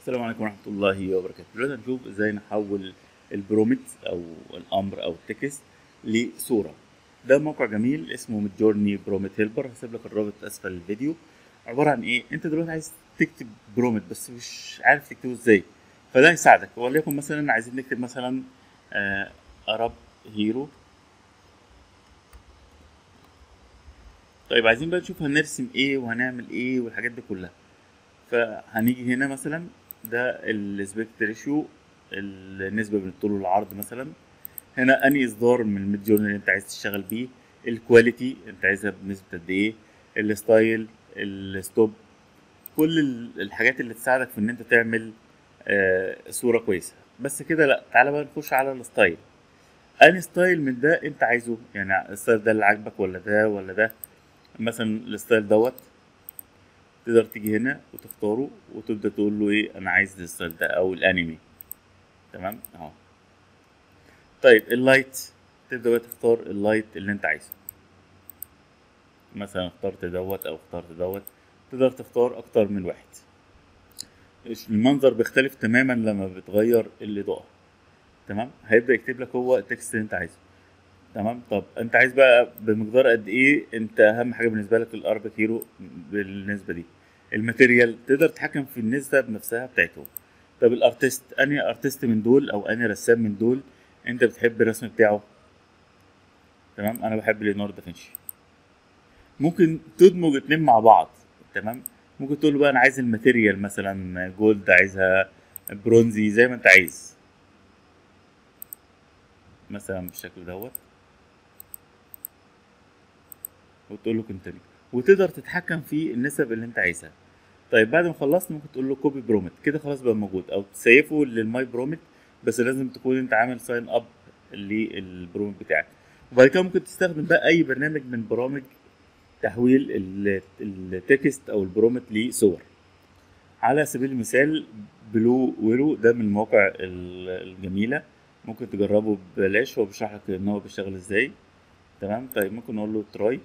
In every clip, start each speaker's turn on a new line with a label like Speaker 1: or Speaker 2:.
Speaker 1: السلام عليكم ورحمة الله وبركاته دلوقتي هنشوف ازاي نحول البرومت او الامر او التكست لصورة ده موقع جميل اسمه ميدجورني برومت هيلبر هسيب لك الرابط اسفل الفيديو عبارة عن ايه انت دلوقتي عايز تكتب برومت بس مش عارف تكتبه ازاي فده هيساعدك وليكن مثلا عايزين نكتب مثلا آه ارب هيرو طيب عايزين بقى نشوف هنرسم ايه وهنعمل ايه والحاجات دي كلها فهنيجي هنا مثلا ده الاسبكت ريشيو النسبة بين الطول والعرض مثلا هنا انهي اصدار من الميد جورنال اللي انت عايز تشتغل بيه الكواليتي انت عايزها بنسبة قد ايه الستايل الستوب كل الحاجات اللي تساعدك في ان انت تعمل آه صورة كويسة بس كده لا تعالى بقى نخش على الستايل انهي ستايل من ده انت عايزه يعني الستايل ده اللي عاجبك ولا ده ولا ده مثلا الستايل دوت تقدر تيجي هنا وتختاره وتبدا تقول له ايه انا عايز الستايل ده او الانمي تمام اهو طيب اللايت تبدا بقى تختار اللايت اللي انت عايزه مثلا اخترت دوت او اخترت دوت تقدر تختار اكتر من واحد المنظر بيختلف تماما لما بتغير الاضاءه تمام هيبدا يكتب لك هو التكست اللي انت عايزه تمام طب انت عايز بقى بمقدار قد ايه انت اهم حاجه بالنسبه لك الاربك هيرو بالنسبه دي الماتيريال تقدر تتحكم في النسبه بنفسها بتاعتهم طب الارتست انهي ارتست من دول او انهي رسام من دول انت بتحب الرسم بتاعه تمام انا بحب ليوناردو دافنشي ممكن تدمج اتنين مع بعض تمام ممكن تقول له بقى انا عايز الماتيريال مثلا جولد عايزها برونزي زي ما انت عايز مثلا بالشكل دوت وتقول له كونتينيو وتقدر تتحكم في النسب اللي انت عايزها طيب بعد ما خلصت ممكن تقول له كوبي برومت كده خلاص بقى موجود او تسيفه للماي برومت بس لازم تكون انت عامل ساين اب للبرومت بتاعك وبعد كده ممكن تستخدم بقى اي برنامج من برامج تحويل التكست او البرومت لصور على سبيل المثال بلو ويلو ده من المواقع الجميله ممكن تجربه ببلاش هو بيشرح لك ان هو بيشتغل ازاي تمام طيب ممكن نقول له تراي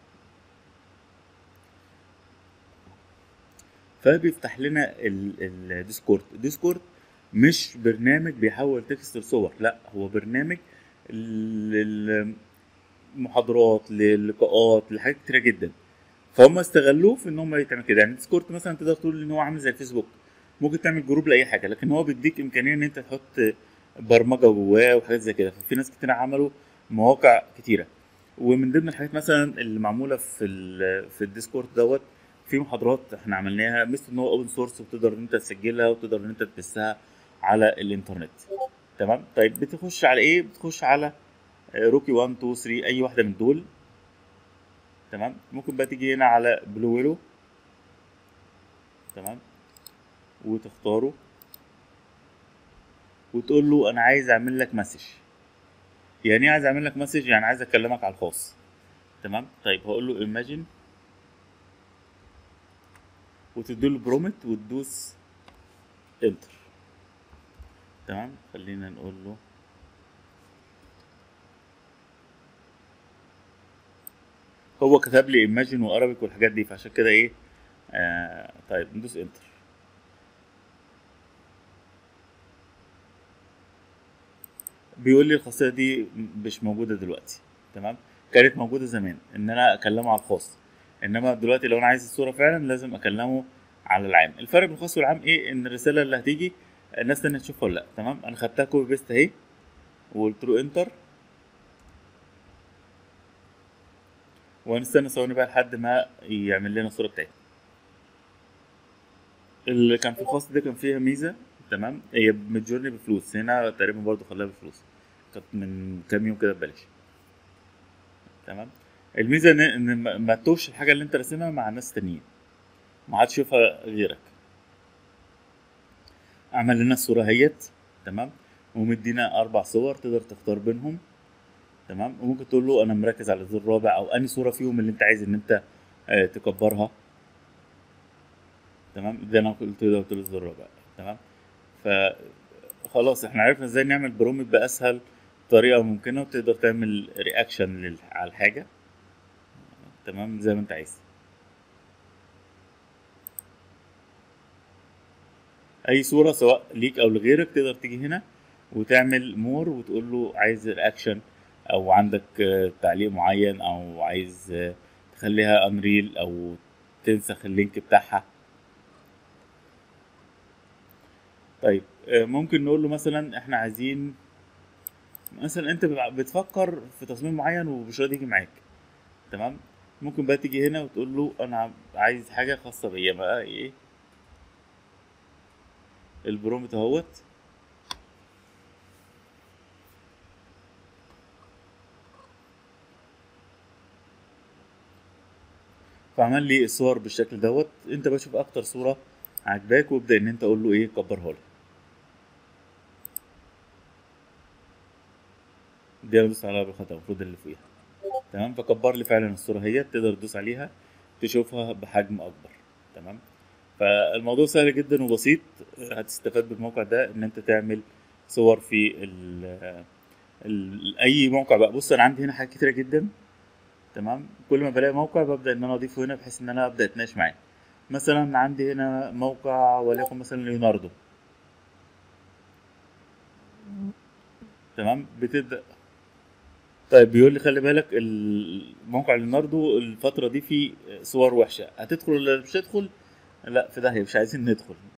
Speaker 1: فبيفتح لنا الديسكورد الديسكورد مش برنامج بيحول تكست لصور لا هو برنامج للمحاضرات للقاءات لحاجات كتيره جدا فهم استغلوه في ان هم يتعمل كده يعني ديسكورد مثلا تقدر تقول ان هو عامل زي الفيسبوك ممكن تعمل جروب لاي حاجه لكن هو بيديك امكانيه ان انت تحط برمجه جواه وحاجات زي كده ففي ناس كتير عملوا مواقع كتيره ومن ضمن الحاجات مثلا اللي معموله في في الديسكورد دوت في محاضرات احنا عملناها مثل ان هو اوبن سورس وتقدر ان انت تسجلها وتقدر ان انت تبثها على الانترنت تمام طيب بتخش على ايه بتخش على روكي 1 2 3 اي واحده من دول تمام ممكن بقى تيجي هنا على بلو ويلو تمام وتختاره وتقول له انا عايز اعمل لك مسج يعني ايه عايز اعمل لك مسج يعني عايز اكلمك على الخاص تمام طيب هقول له imagine وتديله برومت وتدوس انتر تمام خلينا نقول له هو كتب لي imagine وارابيك والحاجات دي فعشان كده ايه آه طيب ندوس انتر بيقول لي الخاصيه دي مش موجوده دلوقتي تمام كانت موجوده زمان ان انا اكلمه على الخاص انما دلوقتي لو انا عايز الصوره فعلا لازم اكلمه على العام الفرق بين الخاص والعام ايه ان الرساله اللي هتيجي الناس تانية تشوفها ولا لا تمام انا خدتها كوبي بيست اهي وقلت له انتر وهنستنى ثواني بقى لحد ما يعمل لنا الصوره بتاعتنا اللي كان في الخاص ده كان فيها ميزه تمام هي متجورني بفلوس هنا تقريبا برضو خلاها بفلوس كانت من كام يوم كده ببلاش تمام الميزه ان ان ما تتوهش الحاجه اللي انت راسمها مع ناس تانيين ما حدش يشوفها غيرك عمل لنا الصوره اهيت تمام ومدينا اربع صور تقدر تختار بينهم تمام وممكن تقول له انا مركز على الزر الرابع او انهي صوره فيهم اللي انت عايز ان انت آه تكبرها تمام ده انا قلت له قلت له الزر الرابع تمام فخلاص احنا عرفنا ازاي نعمل برومت باسهل طريقه ممكنه وتقدر تعمل رياكشن على الحاجه تمام زي ما انت عايز اي صوره سواء ليك او لغيرك تقدر تيجي هنا وتعمل مور وتقول له عايز الاكشن او عندك آه، تعليق معين او عايز آه، تخليها انريل او تنسخ اللينك بتاعها طيب آه، ممكن نقول له مثلا احنا عايزين مثلا انت بتبقى- بتفكر في تصميم معين ومش راضي يجي معاك تمام ممكن بقى تيجي هنا وتقول له انا عايز حاجه خاصه بيا بقى ايه البرومت اهوت فعمل لي الصور بالشكل دوت انت بشوف اكتر صوره عجباك وابدا ان انت اقول له ايه كبرها لي دي انا بدوس عليها بالخطأ المفروض اللي فوقيها تمام فكبر لي فعلا الصوره هي تقدر تدوس عليها تشوفها بحجم اكبر تمام فالموضوع سهل جدا وبسيط هتستفاد بالموقع ده ان انت تعمل صور في ال ال اي موقع بقى بص انا عندي هنا حاجات كتيره جدا تمام كل ما بلاقي موقع ببدا ان انا اضيفه هنا بحيث ان انا ابدا اتناقش معاه مثلا عندي هنا موقع وليكن مثلا ليوناردو تمام بتبدا طيب بيقول لي خلي بالك الموقع ليوناردو الفتره دي فيه صور وحشه هتدخل ولا مش هتدخل لا في داهيه مش عايزين ندخل